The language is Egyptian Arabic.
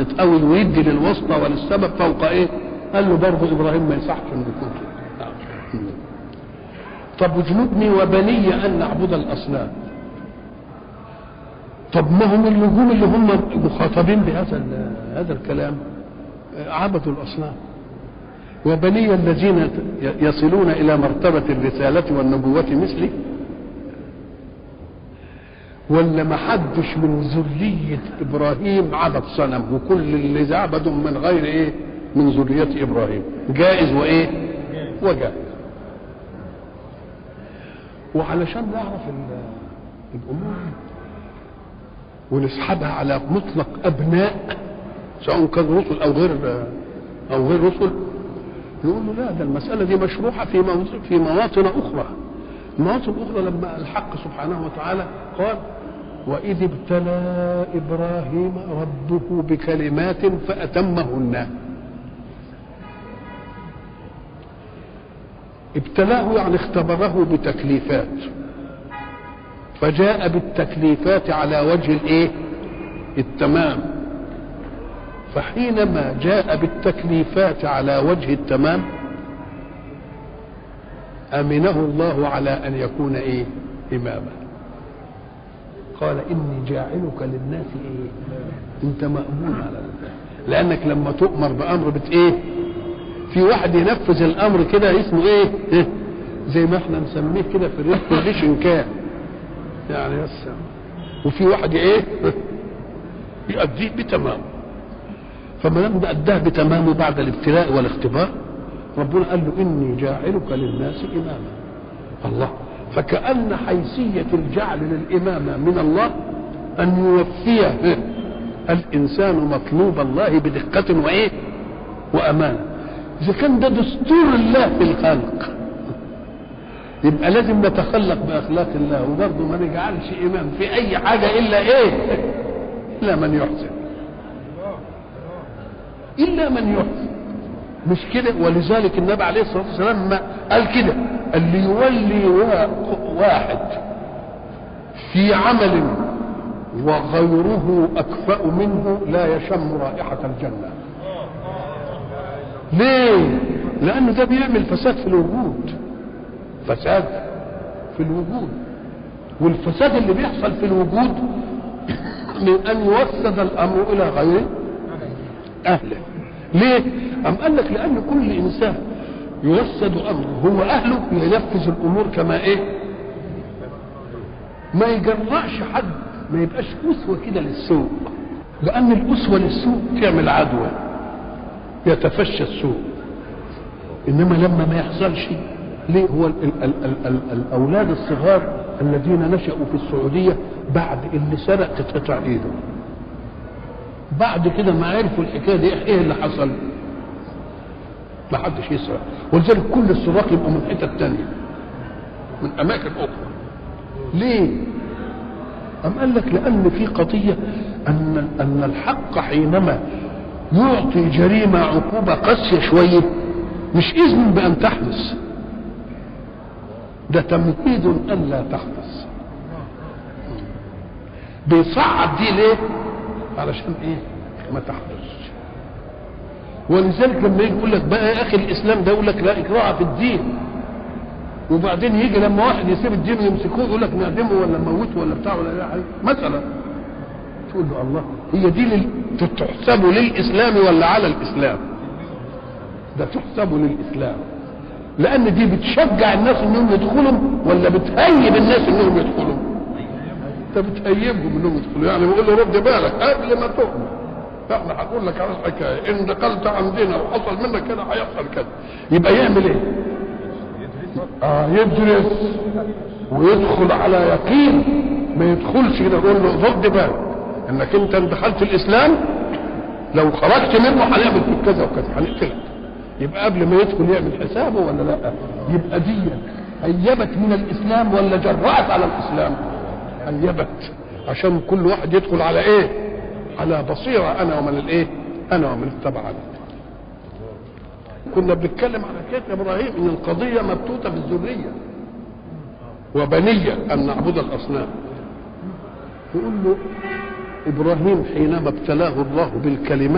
يتقول ويدي للوسطى وللسبب فوق ايه قال له برضه ابراهيم ما يصحش انه يكون كده طب واجنبني وبني ان نعبد الاصنام طب ما هم النجوم اللي هم مخاطبين بهذا هذا الكلام عبدوا الاصنام وبني الذين يصلون الى مرتبه الرساله والنبوه مثلي ولا ما حدش من ذريه ابراهيم عبد صنم وكل اللي عبدوا من غير ايه من ذريه ابراهيم جائز وايه وجائز وعلشان نعرف الامور ونسحبها على مطلق ابناء سواء كان رسل او غير او غير رسل يقول له لا ده المساله دي مشروحه في في مواطن اخرى المواطن الاخرى لما الحق سبحانه وتعالى قال واذ ابتلى ابراهيم ربه بكلمات فاتمهن ابتلاه يعني اختبره بتكليفات فجاء بالتكليفات على وجه الايه التمام فحينما جاء بالتكليفات على وجه التمام امنه الله على ان يكون ايه اماما قال اني جاعلك للناس ايه انت مامون على ذلك لانك لما تؤمر بامر بت ايه في واحد ينفذ الامر كده اسمه ايه, إيه؟ زي ما احنا نسميه كده في الريسبوزيشن كان يعني بس وفي واحد ايه يؤديه بتمام فما دام اداه بتمامه بعد الابتلاء والاختبار ربنا قال له اني جاعلك للناس اماما الله فكأن حيثية الجعل للإمامة من الله أن يوفي الإنسان مطلوب الله بدقة وإيه وأمانة إذا كان ده دستور الله في الخلق يبقى لازم نتخلق باخلاق الله وبرضه ما نجعلش امام في اي حاجه الا ايه؟ الا من يحسن. الا من يحسن. مش كده ولذلك النبي عليه الصلاه والسلام ما قال كده اللي يولي واحد في عمل وغيره اكفأ منه لا يشم رائحه الجنه. ليه؟ لانه ده بيعمل فساد في الوجود. فساد في الوجود والفساد اللي بيحصل في الوجود من ان يوسد الامر الى غير اهله ليه ام قال لك لان كل انسان يوسد امره هو اهله ينفذ الامور كما ايه ما يجرأش حد ما يبقاش اسوه كده للسوء لان الاسوه للسوء تعمل عدوى يتفشى السوء انما لما ما يحصلش ليه هو ال ال ال ال ال الاولاد الصغار الذين نشأوا في السعودية بعد اللي سرق تتقطع ايده بعد كده ما عرفوا الحكايه دي ايه اللي حصل ما حدش يسرق ولذلك كل السراق يبقوا من حتت تانية من اماكن اخرى ليه أم قال لك لأن في قضية أن أن الحق حينما يعطي جريمة عقوبة قاسية شوية مش إذن بأن تحدث ده تمهيد ان لا تحدث بيصعد دي ليه علشان ايه ما تحدثش ولذلك لما يجي يقول لك بقى يا اخي الاسلام ده يقول لك لا اكراه في الدين وبعدين يجي لما واحد يسيب الدين ويمسكوه يقول لك نعدمه ولا نموته ولا بتاع ولا حاجه مثلا تقول له الله هي دي لل... تحسب للاسلام ولا على الاسلام ده تحسب للاسلام لان دي بتشجع الناس انهم يدخلوا ولا بتهيب الناس انهم يدخلوا انت بتهيبهم انهم يدخلوا يعني بيقول له رد بالك قبل ما تؤمن احنا هنقول لك على الحكايه ان دخلت عندنا وحصل منك كده هيحصل كده يبقى يعمل ايه؟ اه يدرس ويدخل على يقين ما يدخلش كده يقول له رد بالك انك انت دخلت الاسلام لو خرجت منه هنعمل فيك كذا وكذا هنقتلك يبقى قبل ما يدخل يعمل حسابه ولا لا يبقى دي هيبت من الاسلام ولا جرأت على الاسلام هيبت عشان كل واحد يدخل على ايه على بصيرة انا ومن الايه انا ومن اتبعني كنا بنتكلم على حكايه ابراهيم ان القضيه مبتوته بالذريه وبنيه ان نعبد الاصنام يقول له ابراهيم حينما ابتلاه الله بالكلمات